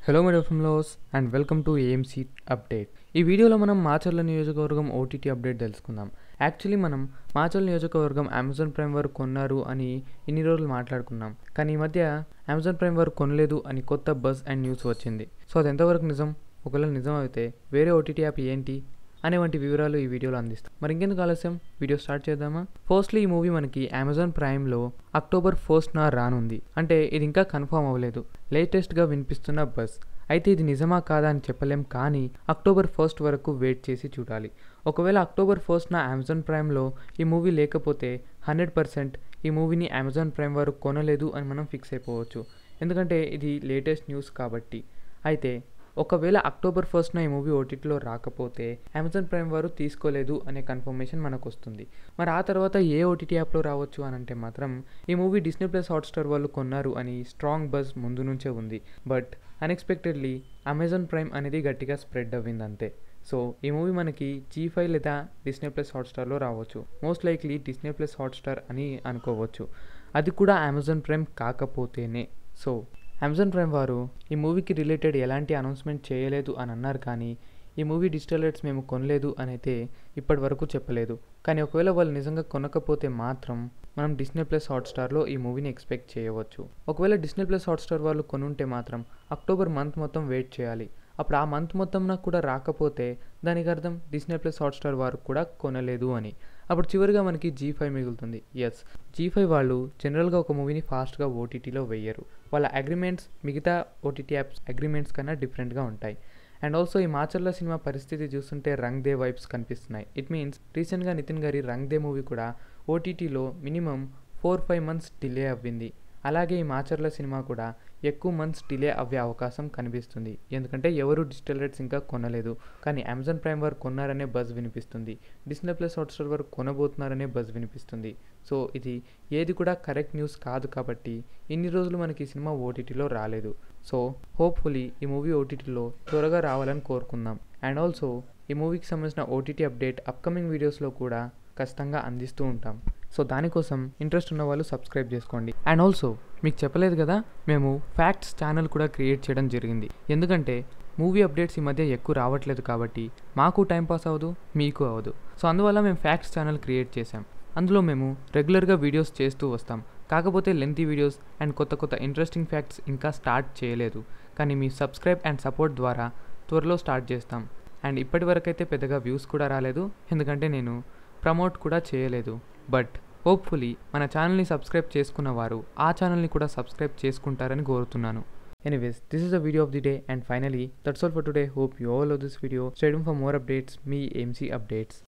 hello my ఫిమ్లోస్ and welcome to AMC update ఈ వీడియోలో మనం మాచర్ల నియోజకవర్గం ఓటీటీ అప్డేట్ తెలుసుకుందాం యాక్చువల్లీ మనం మాచర్ల నియోజకవర్గం అమెజాన్ ప్రైమ్ వారు కొన్నారు అని ఇన్ని రోజులు మాట్లాడుకున్నాం కానీ ఈ మధ్య అమెజాన్ ప్రైమ్ వారు కొనలేదు అని కొత్త బస్ అండ్ న్యూస్ వచ్చింది సో అది ఎంతవరకు నిజం ఒకవేళ నిజం అయితే వేరే ఓటీటీ యాప్ ఏంటి అనే వంటి వివరాలు ఈ వీడియోలో అందిస్తాం మరి ఇంకెందుకు ఆలస్యం వీడియో స్టార్ట్ చేద్దామా ఫస్ట్లీ ఈ మూవీ మనకి అమెజాన్ ప్రైమ్లో అక్టోబర్ ఫస్ట్న రానుంది అంటే ఇది ఇంకా కన్ఫర్మ్ అవ్వలేదు లేటెస్ట్గా వినిపిస్తున్న బస్ అయితే ఇది నిజమా కాదా అని చెప్పలేం కానీ అక్టోబర్ ఫస్ట్ వరకు వెయిట్ చేసి చూడాలి ఒకవేళ అక్టోబర్ ఫస్ట్న అమెజాన్ ప్రైమ్లో ఈ మూవీ లేకపోతే హండ్రెడ్ పర్సెంట్ ఈ మూవీని అమెజాన్ ప్రైమ్ వారు కొనలేదు అని మనం ఫిక్స్ అయిపోవచ్చు ఎందుకంటే ఇది లేటెస్ట్ న్యూస్ కాబట్టి అయితే ఒకవేళ అక్టోబర్ ఫస్ట్న ఈ మూవీ ఓటీటీలో రాకపోతే అమెజాన్ ప్రైమ్ వారు తీసుకోలేదు అనే కన్ఫర్మేషన్ మనకు వస్తుంది మరి ఆ తర్వాత ఏ ఓటీటీ యాప్లో రావచ్చు అని అంటే మాత్రం ఈ మూవీ డిస్నీ ప్లస్ హాట్స్టార్ వాళ్ళు కొన్నారు అని స్ట్రాంగ్ బజ్ ముందు నుంచే ఉంది బట్ అన్ఎక్స్పెక్టెడ్లీ అమెజాన్ ప్రైమ్ అనేది గట్టిగా స్ప్రెడ్ అవ్వింది అంతే సో ఈ మూవీ మనకి జీ ఫైవ్ లేదా డిస్నీ ప్లస్ హాట్స్టార్లో రావచ్చు most likely Disney plus Hotstar అని అనుకోవచ్చు అది కూడా అమెజాన్ ప్రైమ్ కాకపోతేనే సో అమెజాన్ ప్రైమ్ వారు ఈ మూవీకి రిలేటెడ్ ఎలాంటి అనౌన్స్మెంట్ చేయలేదు అని అన్నారు కానీ ఈ మూవీ డిజిటల్ రైట్స్ మేము కొనలేదు అని అయితే ఇప్పటి వరకు చెప్పలేదు కానీ ఒకవేళ వాళ్ళు నిజంగా కొనకపోతే మాత్రం మనం డిస్నీ ప్లస్ హాట్స్టార్లో ఈ మూవీని ఎక్స్పెక్ట్ చేయవచ్చు ఒకవేళ డిస్నీ ప్లస్ హాట్స్టార్ వాళ్ళు కొనుంటే మాత్రం అక్టోబర్ మంత్ మొత్తం వెయిట్ చేయాలి అప్పుడు ఆ మంత్ మొత్తం నాకు కూడా రాకపోతే దానికి అర్థం డిస్నీ ప్లస్ హాట్స్టార్ వారు కూడా కొనలేదు అని అప్పుడు చివరిగా మనకి జీ ఫైవ్ మిగులుతుంది ఎస్ జీ ఫైవ్ వాళ్ళు జనరల్గా ఒక మూవీని ఫాస్ట్గా ఓటీటీలో వేయరు వాళ్ళ అగ్రిమెంట్స్ మిగతా ఓటీటీ యాప్స్ అగ్రిమెంట్స్ కన్నా డిఫరెంట్గా ఉంటాయి అండ్ ఆల్సో ఈ మాచర్ల సినిమా పరిస్థితి చూస్తుంటే రంగ్ దే వైబ్స్ కనిపిస్తున్నాయి ఇట్ మీన్స్ రీసెంట్గా నితిన్ గారి రంగ్ దే మూవీ కూడా ఓటీటీలో minimum four five months delay అవ్వింది అలాగే ఈ మాచర్ల సినిమా కూడా ఎక్కువ మంత్స్ డిలే అవ్వే అవకాశం కనిపిస్తుంది ఎందుకంటే ఎవరు డిజిటల్ రైట్స్ ఇంకా కొనలేదు కానీ అమెజాన్ ప్రైమ్ వారు కొన్నారనే బజ్ వినిపిస్తుంది డిస్నీ ప్లస్ హాట్స్టార్ వారు కొనబోతున్నారనే బజ్ వినిపిస్తుంది సో ఇది ఏది కూడా కరెక్ట్ న్యూస్ కాదు కాబట్టి ఇన్ని రోజులు మనకి ఈ సినిమా ఓటీటీలో రాలేదు సో హోప్ఫుల్లీ ఈ మూవీ ఓటీటీలో త్వరగా రావాలని కోరుకుందాం అండ్ ఆల్సో ఈ మూవీకి సంబంధించిన ఓటీటీ అప్డేట్ అప్కమింగ్ వీడియోస్లో కూడా ఖచ్చితంగా అందిస్తూ ఉంటాం సో దానికోసం ఇంట్రెస్ట్ ఉన్న వాళ్ళు సబ్స్క్రైబ్ చేసుకోండి అండ్ ఆల్సో మీకు చెప్పలేదు కదా మేము ఫ్యాక్ట్స్ ఛానల్ కూడా క్రియేట్ చేయడం జరిగింది ఎందుకంటే మూవీ అప్డేట్స్ ఈ మధ్య ఎక్కువ రావట్లేదు కాబట్టి మాకు టైం పాస్ అవ్వదు మీకు అవ్వదు సో అందువల్ల మేము ఫ్యాక్ట్స్ ఛానల్ క్రియేట్ చేసాం అందులో మేము రెగ్యులర్గా వీడియోస్ చేస్తూ వస్తాం కాకపోతే లెంతీ వీడియోస్ అండ్ కొత్త కొత్త ఇంట్రెస్టింగ్ ఫ్యాక్ట్స్ ఇంకా స్టార్ట్ చేయలేదు కానీ మీ సబ్స్క్రైబ్ అండ్ సపోర్ట్ ద్వారా త్వరలో స్టార్ట్ చేస్తాం అండ్ ఇప్పటి వరకైతే పెద్దగా వ్యూస్ కూడా రాలేదు ఎందుకంటే నేను ప్రమోట్ కూడా చేయలేదు బట్ హోప్ఫుల్లీ మన ఛానల్ని సబ్స్క్రైబ్ చేసుకున్న వారు ఆ ఛానల్ని కూడా సబ్స్క్రైబ్ చేసుకుంటారని కోరుతున్నాను anyways this is the video of the day and finally that's all for today hope you all of this video stadium for more updates మీ ఎంసీ అప్డేట్స్